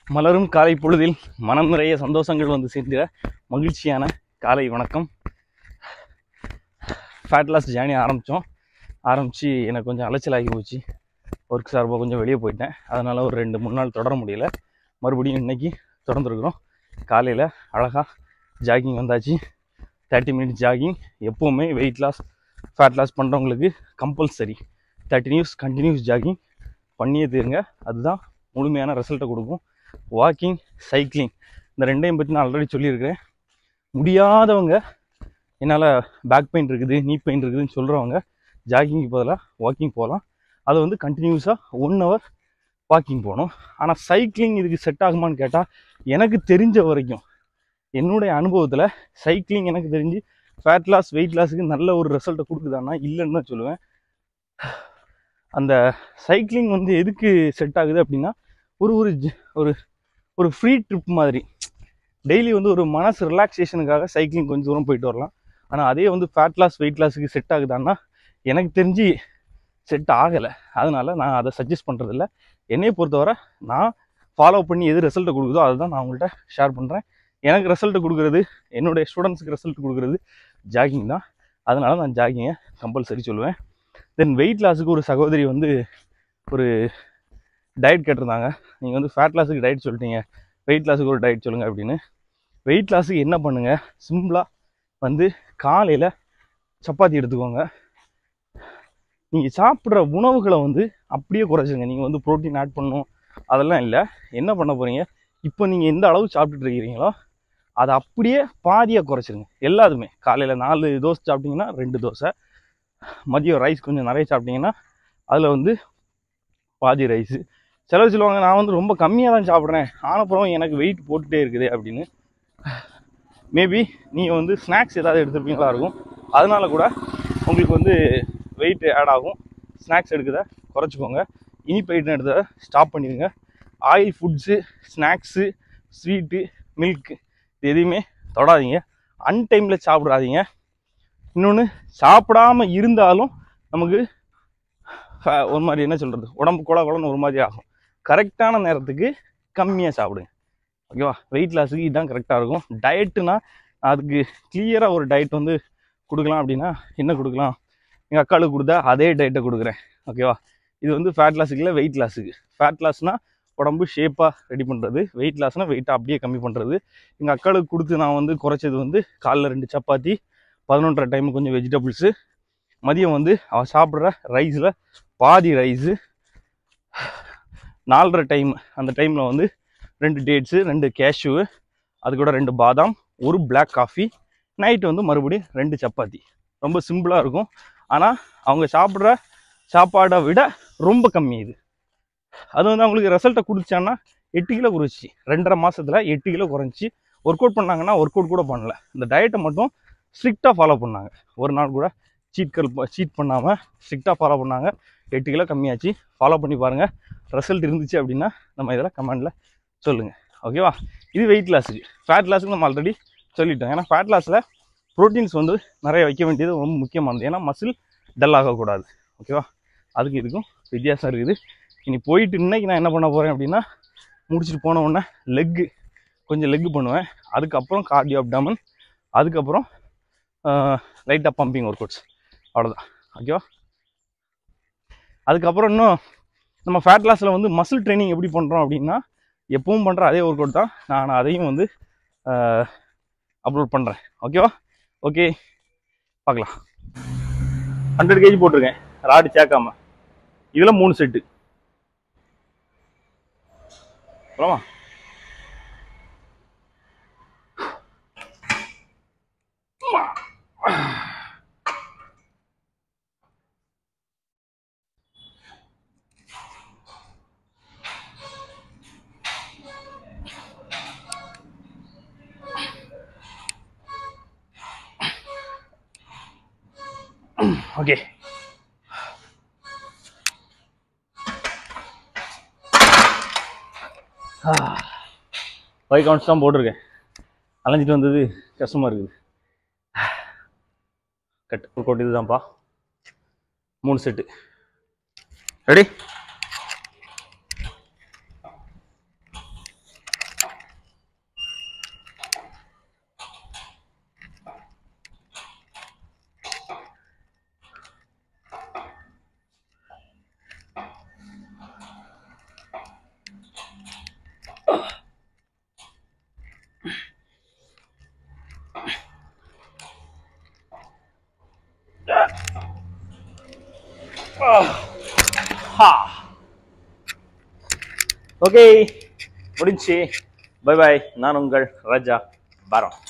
மலரும் காலை பொழுதில் மனம் நிறைய சந்தோஷங்கள் வந்து சேர்ந்திட மகிழ்ச்சியான காலை வணக்கம் ஃபேட் லாஸ் ஜேர்னி ஆரம்பித்தோம் ஆரம்பித்து எனக்கு கொஞ்சம் அலைச்சலாகி போச்சு ஒர்க் சார்பாக கொஞ்சம் வெளியே போயிட்டேன் அதனால் ஒரு ரெண்டு மூணு நாள் தொடர முடியல மறுபடியும் இன்னைக்கு தொடர்ந்துருக்குறோம் காலையில் அழகாக ஜாகிங் வந்தாச்சு தேர்ட்டி மினிட்ஸ் ஜாகிங் எப்போவுமே வெயிட் லாஸ் ஃபேட் லாஸ் பண்ணுறவங்களுக்கு கம்பல்சரி தேர்ட்டி நியூஸ் கண்டினியூஸ் ஜாகிங் பண்ணியே தீருங்க அதுதான் முழுமையான ரிசல்ட்டை கொடுக்கும் வாக்கிங் சைக்கிளிங் இந்த ரெண்டையும் பற்றி நான் ஆல்ரெடி சொல்லியிருக்கிறேன் முடியாதவங்க என்னால் பேக் பெயின் இருக்குது நீ பெயின் இருக்குதுன்னு சொல்கிறவங்க ஜாகிங்க்கு பதிலாக வாக்கிங் போகலாம் அதை வந்து கண்டினியூஸாக ஒன் ஹவர் வாக்கிங் போகணும் ஆனால் சைக்கிளிங் இதுக்கு செட் ஆகுமான்னு கேட்டால் எனக்கு தெரிஞ்ச வரைக்கும் என்னுடைய அனுபவத்தில் சைக்கிளிங் எனக்கு தெரிஞ்சு ஃபேட் லாஸ் வெயிட் லாஸுக்கு நல்ல ஒரு ரிசல்ட்டை கொடுக்குதான்னா இல்லைன்னு தான் சொல்லுவேன் அந்த சைக்கிளிங் வந்து எதுக்கு செட் ஆகுது அப்படின்னா ஒரு ஒரு ஜ- ஒரு ஒரு ஃப்ரீ ட்ரிப் மாதிரி டெய்லி வந்து ஒரு மனசு ரிலாக்ஸேஷனுக்காக சைக்கிளிங் கொஞ்சம் தூரம் போயிட்டு வரலாம் ஆனால் அதே வந்து ஃபேட் லாஸ் வெயிட் லாஸுக்கு செட் ஆகுதான்னா எனக்கு தெரிஞ்சு செட் ஆகலை அதனால் நான் அதை சஜஸ்ட் பண்ணுறதில்ல என்னையை பொறுத்தவரை நான் ஃபாலோ பண்ணி எது ரிசல்ட்டை கொடுக்குதோ அதை தான் நான் உங்கள்கிட்ட ஷேர் பண்ணுறேன் எனக்கு ரிசல்ட்டை கொடுக்குறது என்னுடைய ஸ்டூடெண்ட்ஸுக்கு ரிசல்ட் கொடுக்குறது ஜாகிங் தான் அதனால நான் ஜாகிங்கை கம்பல்சரி சொல்லுவேன் தென் வெயிட் லாஸுக்கு ஒரு சகோதரி வந்து ஒரு டயட் கேட்டிருந்தாங்க நீங்கள் வந்து ஃபேட் லாஸுக்கு டயட் சொல்லிட்டீங்க வெயிட் லாஸுக்கு ஒரு டயட் சொல்லுங்கள் அப்படின்னு வெயிட் லாஸுக்கு என்ன பண்ணுங்கள் சிம்பிளாக வந்து காலையில் சப்பாத்தி எடுத்துக்கோங்க நீங்கள் சாப்பிட்ற உணவுகளை வந்து அப்படியே குறைச்சிருங்க நீங்கள் வந்து ப்ரோட்டீன் ஆட் பண்ணணும் அதெல்லாம் இல்லை என்ன பண்ண போகிறீங்க இப்போ நீங்கள் எந்த அளவு சாப்பிட்டுட்டு இருக்கிறீங்களோ அதை அப்படியே பாதியாக குறைச்சிருங்க எல்லாத்துமே காலையில் நாலு தோசை சாப்பிட்டீங்கன்னா ரெண்டு தோசை மதியம் ரைஸ் கொஞ்சம் நிறைய சாப்பிட்டீங்கன்னா அதில் வந்து பாதி ரைஸு சிலர் சொல்லுவாங்க நான் வந்து ரொம்ப கம்மியாக தான் சாப்பிட்றேன் ஆனப்புறம் எனக்கு வெயிட் போட்டுகிட்டே இருக்குது அப்படின்னு மேபி நீங்கள் வந்து ஸ்நாக்ஸ் ஏதாவது எடுத்துருப்பீங்களா இருக்கும் அதனால கூட உங்களுக்கு வந்து வெயிட் ஆட் ஆகும் ஸ்நாக்ஸ் எடுக்கிறத குறைச்சிக்கோங்க இனிப்பு ஐட்டம் எடுத்ததை ஸ்டாப் பண்ணிடுங்க oil foods snacks sweet milk இது எதையுமே தொடாதீங்க அன்டைமில் சாப்பிடாதீங்க இன்னொன்று சாப்பிடாம இருந்தாலும் நமக்கு ஃப- ஒரு மாதிரி என்ன சொல்கிறது உடம்பு குழ குழன்னு ஒரு மாதிரி ஆகும் கரெக்டான நேரத்துக்கு கம்மியாக சாப்பிடுங்க ஓகேவா வெயிட் லாஸுக்கு இதுதான் கரெக்டாக இருக்கும் டயட்டுனா அதுக்கு கிளியராக ஒரு டயட் வந்து கொடுக்கலாம் அப்படின்னா என்ன கொடுக்கலாம் எங்கள் அக்காளுக்கு கொடுத்தா அதே டயட்டை கொடுக்குறேன் ஓகேவா இது வந்து ஃபேட் லாஸுக்கு இல்லை வெயிட் லாஸுக்கு ஃபேட் லாஸ்னால் உடம்பு ஷேப்பாக ரெடி பண்ணுறது வெயிட் லாஸ்னால் வெயிட்டை அப்படியே கம்மி பண்ணுறது எங்கள் அக்காளுக்கு கொடுத்து நான் வந்து குறைச்சது வந்து காலைல ரெண்டு சப்பாத்தி பதினொன்றரை டைம் கொஞ்சம் வெஜிடபிள்ஸு மதியம் வந்து அவள் சாப்பிட்ற ரைஸில் பாதி ரைஸு நாலரை டைம் அந்த டைமில் வந்து ரெண்டு டேட்ஸு ரெண்டு கேஷ்யூ அது கூட ரெண்டு பாதாம் ஒரு Black காஃபி நைட்டு வந்து மறுபடியும் ரெண்டு சப்பாத்தி ரொம்ப சிம்பிளாக இருக்கும் ஆனால் அவங்க சாப்பிட்ற சாப்பாடை விட ரொம்ப கம்மி இது அது வந்து அவங்களுக்கு ரிசல்ட்டை கொடுத்தான்னா எட்டு கிலோ குறைச்சி ரெண்டரை மாசத்துல எட்டு கிலோ குறைஞ்சி ஒர்க் அவுட் பண்ணாங்கன்னா ஒர்க் அவுட் கூட பண்ணல இந்த டயட்டை மட்டும் ஸ்ட்ரிக்டாக ஃபாலோ பண்ணாங்க ஒரு நாள் கூட சீட்கள் சீட் பண்ணாமல் ஸ்ட்ரிக்டாக ஃபாலோ பண்ணாங்க எட்டு கிலோ கம்மியாச்சு ஃபாலோ பண்ணி பாருங்கள் ரிசல்ட் இருந்துச்சு அப்படின்னா நம்ம இதெல்லாம் கமெண்டில் சொல்லுங்கள் ஓகேவா இது வெயிட் லாஸுக்கு ஃபேட் லாஸுக்கு நம்ம ஆல்ரெடி சொல்லிட்டோம் ஏன்னா ஃபேட் லாஸில் ப்ரோட்டீன்ஸ் வந்து நிறைய வைக்க வேண்டியது ரொம்ப முக்கியமானது ஏன்னா மசில் டல் ஆகக்கூடாது ஓகேவா அதுக்கு இதுக்கும் வித்தியாசம் இருக்குது இனி போயிட்டு இன்னைக்கு நான் என்ன பண்ண போகிறேன் அப்படின்னா முடிச்சுட்டு போன உடனே லெக்கு கொஞ்சம் லெக்கு பண்ணுவேன் அதுக்கப்புறம் கார்டியோ அப்டாமன் அதுக்கப்புறம் லைட்டாக பம்பிங் ஒர்க் அவுட்ஸ் அவ்வளோதான் ஓகேவா அதுக்கப்புறம் இன்னும் நம்ம ஃபேட் லாஸில் வந்து மசில் ட்ரைனிங் எப்படி பண்ணுறோம் அப்படின்னா எப்பவும் பண்ணுற அதே ஒர்க் அவுட் தான் நான் அதையும் வந்து அப்லோட் பண்ணுறேன் ஓகேவா ஓகே பார்க்கலாம் ஹண்ட்ரட் கேஜி போட்டிருக்கேன் ராடு சேர்க்காம இதில் மூணு செட்டு போலாமா ஓகே ஃபைவ் கவுண்ட்ஸ் தான் போட்டிருக்கேன் அலைஞ்சிட்டு வந்தது கஷ்டமாக இருக்குது கட் ஒரு கோட் இதுதான்ப்பா மூணு செட்டு ரெடி ஓகே முடிஞ்சு பை பாய் நான் உங்கள் ராஜா பாரம்